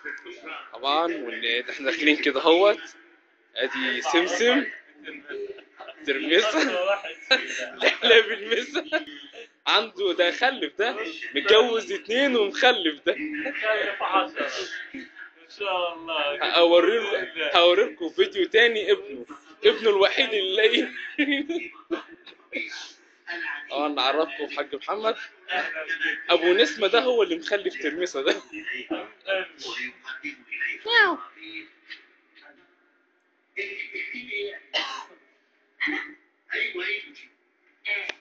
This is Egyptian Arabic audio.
طبعا وان احنا داخلين كده اهوت ادي سمسم ترمسة لا بالمسة عنده ده خلف ده متجوز اتنين ومخلف ده خلف عشرة ان شاء الله هوريلكم هوريلكم فيديو تاني ابنه ابنه الوحيد اللي لاقي طبعا نعرفكم بحاج محمد أهلا بك. ابو نسمة ده هو اللي مخلف ترمسة ده ايوه